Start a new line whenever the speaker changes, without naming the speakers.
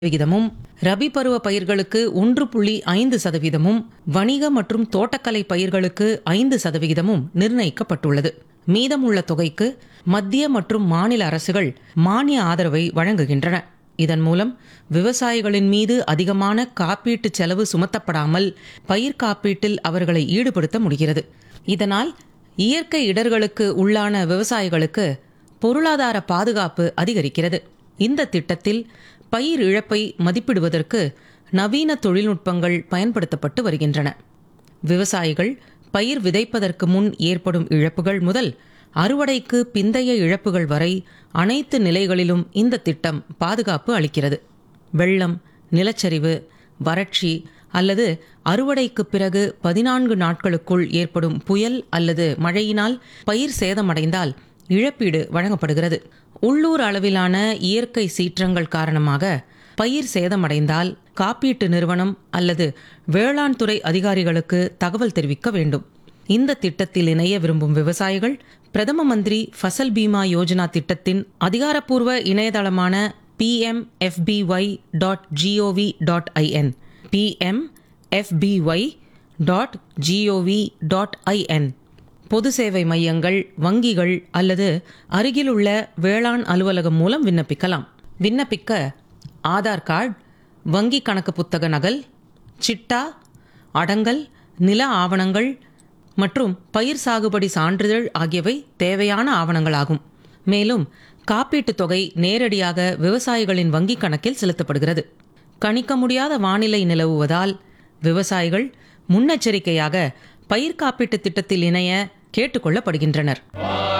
விகிதமும் ரபி பருவ பயிர்களுக்கு ஒன்று புள்ளி ஐந்து சதவீதமும் வணிக மற்றும் தோட்டக்கலை பயிர்களுக்கு ஐந்து சதவிகிதமும் நிர்ணயிக்கப்பட்டுள்ளது மீதமுள்ள தொகைக்கு மத்திய மற்றும் மாநில அரசுகள் மானிய ஆதரவை வழங்குகின்றன இதன் மூலம் விவசாயிகளின் மீது அதிகமான காப்பீட்டு செலவு சுமத்தப்படாமல் பயிர் காப்பீட்டில் அவர்களை ஈடுபடுத்த முடிகிறது இதனால் இயற்கை இடர்களுக்கு உள்ளான விவசாயிகளுக்கு பொருளாதார பாதுகாப்பு அதிகரிக்கிறது இந்த திட்டத்தில் பயிர் இழப்பை மதிப்பிடுவதற்கு நவீன தொழில்நுட்பங்கள் பயன்படுத்தப்பட்டு வருகின்றன விவசாயிகள் பயிர் விதைப்பதற்கு முன் ஏற்படும் இழப்புகள் முதல் அறுவடைக்கு பிந்தைய இழப்புகள் வரை அனைத்து நிலைகளிலும் இந்த திட்டம் பாதுகாப்பு அளிக்கிறது வெள்ளம் நிலச்சரிவு வறட்சி அல்லது அறுவடைக்கு பிறகு பதினான்கு நாட்களுக்குள் ஏற்படும் புயல் அல்லது மழையினால் பயிர் சேதமடைந்தால் இழப்பீடு வழங்கப்படுகிறது உள்ளூர் அளவிலான இயற்கை சீற்றங்கள் காரணமாக பயிர் சேதமடைந்தால் காப்பீட்டு நிறுவனம் அல்லது வேளாண் துறை அதிகாரிகளுக்கு தகவல் தெரிவிக்க வேண்டும் இந்த திட்டத்தில் இணைய விரும்பும் விவசாயிகள் பிரதம மந்திரி ஃபசல் பீமா யோஜனா திட்டத்தின் அதிகாரப்பூர்வ இணையதளமான pmfby dot GOV dot IN pmfby dot GOV dot IN பொது சேவை மையங்கள் வங்கிகள் அல்லது அருகிலுள்ள வேளாண் அலுவலகம் மூலம் விண்ணப்பிக்கலாம் விண்ணப்பிக்க ஆதார் கார்டு வங்கி கணக்கு புத்தக நகல் சிட்டா அடங்கல் நில ஆவணங்கள் மற்றும் பயிர் சாகுபடி சான்றிதழ் ஆகியவை தேவையான ஆவணங்களாகும் மேலும் காப்பீட்டுத் தொகை நேரடியாக விவசாயிகளின் வங்கிக் கணக்கில் செலுத்தப்படுகிறது கணிக்க முடியாத வானிலை நிலவுவதால் விவசாயிகள் முன்னெச்சரிக்கையாக பயிர் காப்பீட்டுத் திட்டத்தில் இணைய கேட்டுக்கொள்ளப்படுகின்றனர்